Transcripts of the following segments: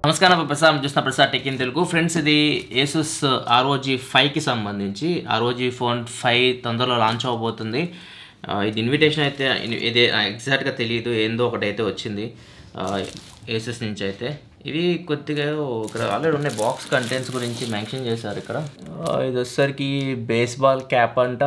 నమస్కారం ప్రసాద్ చూసిన Prasad tech in Telugu friends ఇది ఏసుస్ ఆర్ఓజీ ఫైవ్కి సంబంధించి ఆర్ఓజీ ఫోన్ ఫైవ్ తొందరలో లాంచ్ అవ్వబోతుంది ఆ, ఇది ఇన్విటేషన్ అయితే ఇన్- ఇది ఎగ్జాక్ట్గా తెలియదు ఏందో ఒకటి అయితే వచ్చింది ఏసెస్ నుంచి అయితే ఇవి కొద్దిగా ఇక్కడ ఆల్రెడీ ఉన్నాయి బాక్స్ కంటెంట్స్ గురించి మెన్షన్ చేశారు ఇక్కడ ఆ, ఇది వచ్చేసరికి బేస్బాల్ క్యాప్ అంట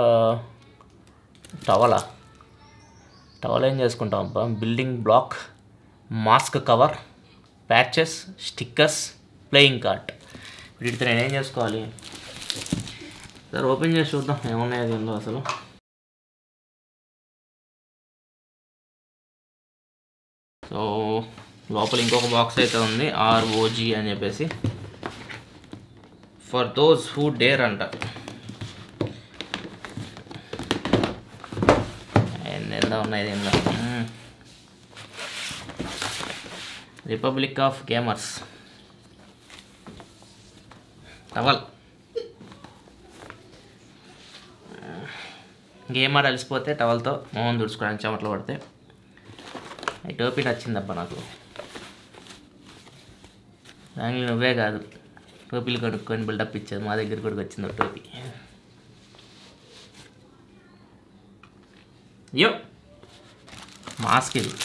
టవలా టవల్ ఏం చేసుకుంటాం అబ్బా building block mask cover patches stickers playing card వీటితో నేను ఏం చేసుకోవాలి సార్ ఓపెన్ చేసి చూద్దాం ఏమున్నాయి అది ఉందో అసలు సో లోపల ఇంకొక బాక్స్ అయితే ఉంది ఆర్ఓజీ అని చెప్పేసి ఫర్ దోస్ హూ డేర్ అంట ఎంత ఉన్నాయి దీనిలో మ్మ్. Republic of gamers towel game ఆడ అలసిపోతే టవల్తో మొహం తుడుచుకోవడానికి చెమటలు పడితే ఈ టోపీ నచ్చిందబ్బా నాకు దానికి నువ్వే కాదు టోపీలు కొనుక్కొని బిల్డప్ ఇచ్చారు మా దగ్గర కూడా వచ్చింది ఒక టోపీ యో మాస్క్ ఇది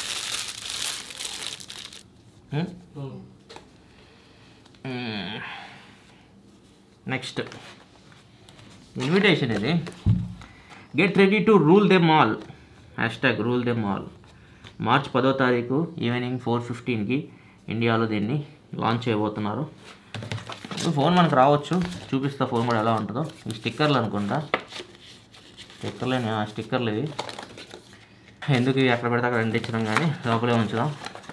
నెక్స్ట్ ఇన్విటేషన్ ఇది get ready to rule them all hashtag rule them all March పదో తారీఖు ఈవినింగ్ ఫోర్ ఫిఫ్టీన్కి ఇండియాలో దీన్ని లాంచ్ చేయబోతున్నారు ఇప్పుడు ఫోన్ మనకు రావచ్చు చూపిస్తా ఫోన్ కూడా ఎలా ఉంటుందో ఈ స్టిక్కర్లు అనుకుంటా స్టిక్కర్లే స్టిక్కర్లు ఇవి ఎందుకు ఇవి ఎక్కడ పెడితే అక్కడ అంటించడం కానీ లోపలే ఉంచుదాం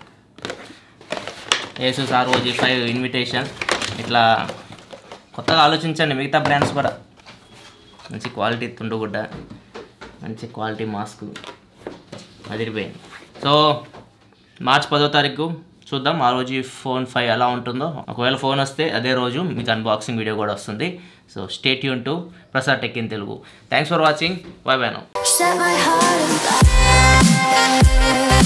ఏసూస్ ఆర్ఓజీ ఫైవ్ ఇన్విటేషన్ ఇట్లా కొత్తగా ఆలోచించండి మిగతా బ్రాండ్స్ కూడా మంచి క్వాలిటీ తుండుగుడ్డ మంచి క్వాలిటీ మాస్క్ అదిరిపోయింది సో మార్చ్ పదో తారీఖు చూద్దాం ఆ రోజు ఫోన్ ఫైవ్ ఎలా ఉంటుందో ఒకవేళ ఫోన్ వస్తే అదే రోజు మీకు అన్బాక్సింగ్ వీడియో కూడా వస్తుంది సో స్టేట్ యూన్ to Prasad tech in Telugu thanks for watching bye bye నో Set my heart on fire.